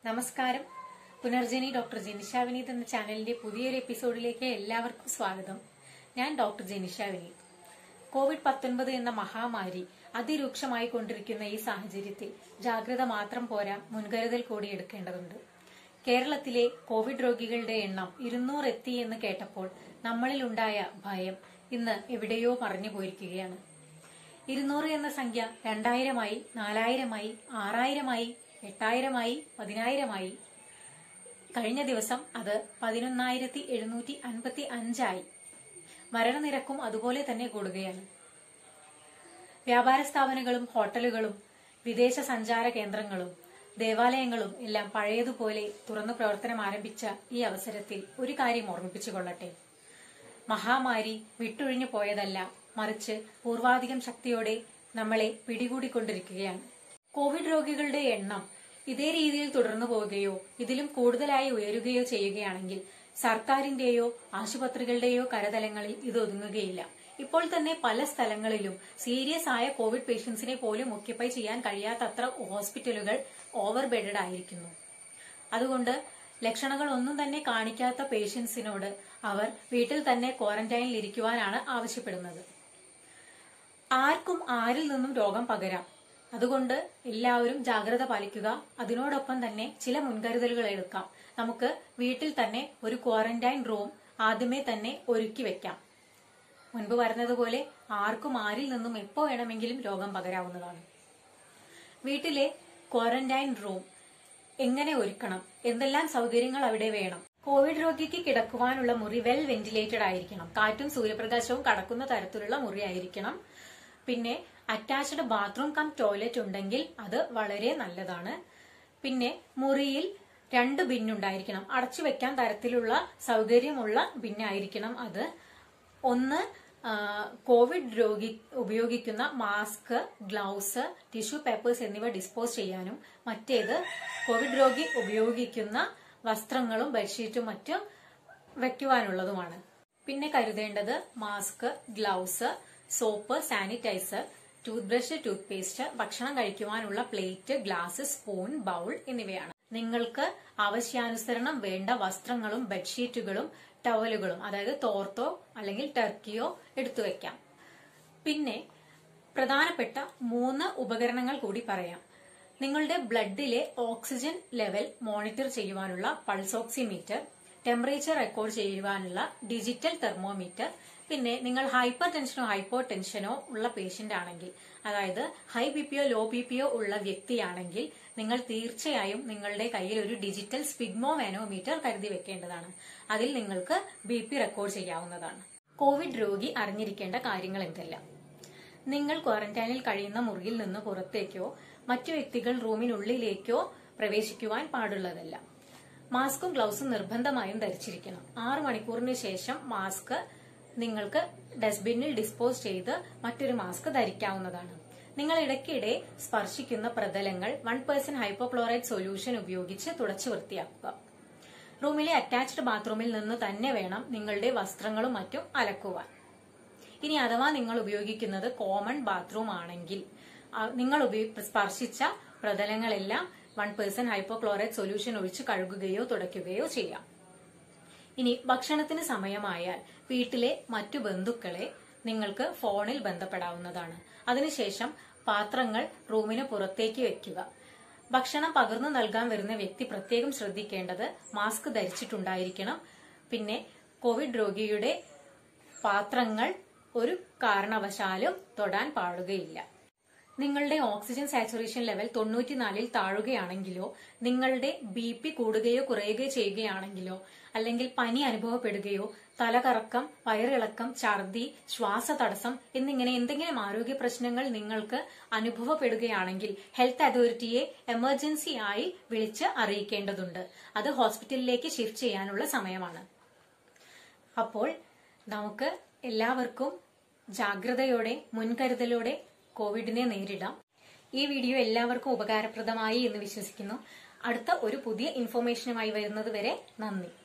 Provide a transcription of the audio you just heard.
നമസ്കാരം പുനർജനി ഡോക്ടർ ജനിഷ വിനീത് എന്ന ചാനലിന്റെ പുതിയൊരു എപ്പിസോഡിലേക്ക് എല്ലാവർക്കും സ്വാഗതം ഞാൻ ഡോക്ടർ ജനിഷ വിനീത് കോവിഡ് പത്തൊൻപത് എന്ന മഹാമാരി അതിരൂക്ഷമായി കൊണ്ടിരിക്കുന്ന ഈ സാഹചര്യത്തിൽ ജാഗ്രത മാത്രം പോരാ മുൻകരുതൽ കൂടി എടുക്കേണ്ടതുണ്ട് കേരളത്തിലെ കോവിഡ് രോഗികളുടെ എണ്ണം ഇരുന്നൂറ് എത്തി എന്ന് കേട്ടപ്പോൾ നമ്മളിലുണ്ടായ ഭയം ഇന്ന് എവിടെയോ മറഞ്ഞു പോയിരിക്കുകയാണ് ഇരുന്നൂറ് എന്ന സംഖ്യ രണ്ടായിരമായി നാലായിരമായി ആറായിരമായി എട്ടായിരമായി പതിനായിരമായി കഴിഞ്ഞ ദിവസം അത് പതിനൊന്നായിരത്തി എഴുന്നൂറ്റി അൻപത്തി അഞ്ചായി മരണനിരക്കും അതുപോലെ തന്നെ കൂടുകയാണ് വ്യാപാര സ്ഥാപനങ്ങളും ഹോട്ടലുകളും വിദേശ സഞ്ചാര കേന്ദ്രങ്ങളും ദേവാലയങ്ങളും എല്ലാം പഴയതുപോലെ തുറന്നു പ്രവർത്തനം ആരംഭിച്ച ഈ അവസരത്തിൽ ഒരു കാര്യം ഓർമ്മിപ്പിച്ചുകൊള്ളട്ടെ മഹാമാരി വിട്ടൊഴിഞ്ഞു പോയതല്ല മറിച്ച് പൂർവാധികം ശക്തിയോടെ നമ്മളെ പിടികൂടിക്കൊണ്ടിരിക്കുകയാണ് കോവിഡ് രോഗികളുടെ എണ്ണം ഇതേ രീതിയിൽ തുടർന്നു പോവുകയോ ഇതിലും കൂടുതലായി ഉയരുകയോ ചെയ്യുകയാണെങ്കിൽ സർക്കാരിന്റെയോ ആശുപത്രികളുടെയോ കരതലങ്ങളിൽ ഇത് ഒതുങ്ങുകയില്ല ഇപ്പോൾ തന്നെ പല സ്ഥലങ്ങളിലും സീരിയസ് ആയ കോവിഡ് പേഷ്യൻസിനെ പോലും ഒക്യുപ്പൈ ചെയ്യാൻ കഴിയാത്തത്ര ഹോസ്പിറ്റലുകൾ ഓവർ ബെഡഡ് ആയിരിക്കുന്നു അതുകൊണ്ട് ലക്ഷണങ്ങൾ ഒന്നും തന്നെ കാണിക്കാത്ത പേഷ്യൻസിനോട് അവർ വീട്ടിൽ തന്നെ ക്വാറന്റൈനിൽ ഇരിക്കുവാനാണ് ആവശ്യപ്പെടുന്നത് ആർക്കും ആരിൽ നിന്നും രോഗം പകരാം അതുകൊണ്ട് എല്ലാവരും ജാഗ്രത പാലിക്കുക അതിനോടൊപ്പം തന്നെ ചില മുൻകരുതലുകൾ എടുക്കാം നമുക്ക് വീട്ടിൽ തന്നെ ഒരു ക്വാറന്റൈൻ റൂം ആദ്യമേ തന്നെ ഒരുക്കി വെക്കാം മുൻപ് പറഞ്ഞതുപോലെ ആർക്കും ആരിൽ നിന്നും എപ്പോ വേണമെങ്കിലും രോഗം പകരാവുന്നതാണ് വീട്ടിലെ ക്വാറന്റൈൻ റൂം എങ്ങനെ ഒരുക്കണം എന്തെല്ലാം സൗകര്യങ്ങൾ അവിടെ വേണം കോവിഡ് രോഗിക്ക് കിടക്കുവാനുള്ള മുറി വെൽ വെന്റിലേറ്റഡ് ആയിരിക്കണം കാറ്റും സൂര്യപ്രകാശവും കടക്കുന്ന തരത്തിലുള്ള മുറി ആയിരിക്കണം പിന്നെ അറ്റാച്ച്ഡ് ബാത്റൂം കം ടോയ്ലറ്റ് ഉണ്ടെങ്കിൽ അത് വളരെ നല്ലതാണ് പിന്നെ മുറിയിൽ രണ്ട് ബിന്നുണ്ടായിരിക്കണം അടച്ചു വെക്കാൻ തരത്തിലുള്ള സൗകര്യമുള്ള ബിന്നായിരിക്കണം അത് ഒന്ന് ആ, കോവിഡ് രോഗി ഉപയോഗിക്കുന്ന മാസ്ക് ഗ്ലൗസ് ടിഷ്യൂ പേപ്പേഴ്സ് എന്നിവ ഡിസ്പോസ് ചെയ്യാനും മറ്റേത് കോവിഡ് രോഗി ഉപയോഗിക്കുന്ന വസ്ത്രങ്ങളും ബെഡ്ഷീറ്റും മറ്റും വെക്കുവാനുള്ളതുമാണ് പിന്നെ കരുതേണ്ടത് mask gloves soap sanitiser toothbrush toothpaste ഭക്ഷണം കഴിക്കുവാനുള്ള പ്ലേറ്റ് ഗ്ലാസ് സ്പൂൺ ബൗൾ എന്നിവയാണ് നിങ്ങൾക്ക് ആവശ്യാനുസരണം വേണ്ട വസ്ത്രങ്ങളും ബെഡ്ഷീറ്റുകളും ടവലുകളും അതായത് തോർത്തോ അല്ലെങ്കിൽ ടർക്കിയോ എടുത്തു വെക്കാം പിന്നെ പ്രധാനപ്പെട്ട മൂന്ന് ഉപകരണങ്ങൾ കൂടി പറയാം നിങ്ങളുടെ ബ്ലഡിലെ ഓക്സിജൻ ലെവൽ മോണിറ്റർ ചെയ്യുവാനുള്ള പൾസ് ഓക്സിമീറ്റർ ടെമ്പറേച്ചർ റെക്കോർഡ് ചെയ്യുവാനുള്ള ഡിജിറ്റൽ തെർമോമീറ്റർ പിന്നെ നിങ്ങൾ ഹൈപ്പർ ടെൻഷനോ ഹൈപ്പോ ടെൻഷനോ ഉള്ള പേഷ്യന്റ് ആണെങ്കിൽ അതായത് ഹൈ ബി പിയോ ലോ ബി പിയോ ഉള്ള വ്യക്തിയാണെങ്കിൽ നിങ്ങൾ തീർച്ചയായും നിങ്ങളുടെ കയ്യിൽ ഒരു ഡിജിറ്റൽ സ്പിഗ്മോ മാനോമീറ്റർ കരുതി വെക്കേണ്ടതാണ് അതിൽ നിങ്ങൾക്ക് ബി പി റെക്കോർഡ് ചെയ്യാവുന്നതാണ് കോവിഡ് രോഗി അറിഞ്ഞിരിക്കേണ്ട കാര്യങ്ങൾ എന്തെല്ലാം നിങ്ങൾ ക്വാറന്റൈനിൽ കഴിയുന്ന മുറിയിൽ നിന്ന് പുറത്തേക്കോ മറ്റു വ്യക്തികൾ റൂമിനുള്ളിലേക്കോ പ്രവേശിക്കുവാൻ പാടുള്ളതല്ല മാസ്കും ഗ്ലൗസും നിർബന്ധമായും ധരിച്ചിരിക്കണം ആറു മണിക്കൂറിന് ശേഷം മാസ്ക് നിങ്ങൾക്ക് ഡസ്റ്റ്ബിന്നിൽ ഡിസ്പോസ് ചെയ്ത് മറ്റൊരു മാസ്ക് ധരിക്കാവുന്നതാണ് നിങ്ങൾ ഇടയ്ക്കിടെ സ്പർശിക്കുന്ന പ്രതലങ്ങൾ വൺ പേഴ്സെന്റ് ഹൈപ്പോക്ലോറൈഡ് സൊല്യൂഷൻ ഉപയോഗിച്ച് തുടച്ചു വൃത്തിയാക്കുക റൂമിലെ അറ്റാച്ച്ഡ് ബാത്റൂമിൽ നിന്ന് തന്നെ വേണം നിങ്ങളുടെ വസ്ത്രങ്ങളും മറ്റും അലക്കുവാൻ ഇനി അഥവാ നിങ്ങൾ ഉപയോഗിക്കുന്നത് കോമൺ ബാത്റൂം ആണെങ്കിൽ ആ, നിങ്ങൾ ഉപയോ- സ്പർശിച്ച പ്രതലങ്ങളെല്ലാം വൺ പേഴ്സെന്റ് ഹൈപ്പോക്ലോറൈഡ് സൊല്യൂഷൻ ഒഴിച്ച് കഴുകുകയോ തുടയ്ക്കുകയോ ചെയ്യാം ഇനി ഭക്ഷണത്തിന് സമയമായാൽ വീട്ടിലെ മറ്റു ബന്ധുക്കളെ നിങ്ങൾക്ക് ഫോണിൽ ബന്ധപ്പെടാവുന്നതാണ് അതിനുശേഷം പാത്രങ്ങൾ റൂമിന് പുറത്തേക്ക് വെക്കുക ഭക്ഷണം പകർന്നു നൽകാൻ വരുന്ന വ്യക്തി പ്രത്യേകം ശ്രദ്ധിക്കേണ്ടത് മാസ്ക് ധരിച്ചിട്ടുണ്ടായിരിക്കണം പിന്നെ കോവിഡ് രോഗിയുടെ പാത്രങ്ങൾ ഒരു കാരണവശാലും തൊടാൻ പാടുകയില്ല നിങ്ങളുടെ ഓക്സിജൻ സാച്ചുറേഷൻ ലെവൽ തൊണ്ണൂറ്റിനാലിൽ താഴുകയാണെങ്കിലോ നിങ്ങളുടെ ബി പി കൂടുകയോ കുറയുകയോ ചെയ്യുകയാണെങ്കിലോ അല്ലെങ്കിൽ പനി അനുഭവപ്പെടുകയോ തലകറക്കം വയറിളക്കം ഛർദി ശ്വാസതടസ്സം എന്നിങ്ങനെ എന്തെങ്കിലും ആരോഗ്യ പ്രശ്നങ്ങൾ നിങ്ങൾക്ക് അനുഭവപ്പെടുകയാണെങ്കിൽ ഹെൽത്ത് അതോറിറ്റിയെ എമർജൻസി ആയി വിളിച്ച് അറിയിക്കേണ്ടതുണ്ട് അത് ഹോസ്പിറ്റലിലേക്ക് ഷിഫ്റ്റ് ചെയ്യാനുള്ള സമയമാണ് അപ്പോൾ നമുക്ക് എല്ലാവർക്കും ജാഗ്രതയോടെ മുൻകരുതലോടെ കോവിഡിനെ നേരിടാം ഈ വീഡിയോ എല്ലാവർക്കും ഉപകാരപ്രദമായി എന്ന് വിശ്വസിക്കുന്നു അടുത്ത ഒരു പുതിയ ഇൻഫോർമേഷനുമായി വരുന്നത് വരെ നന്ദി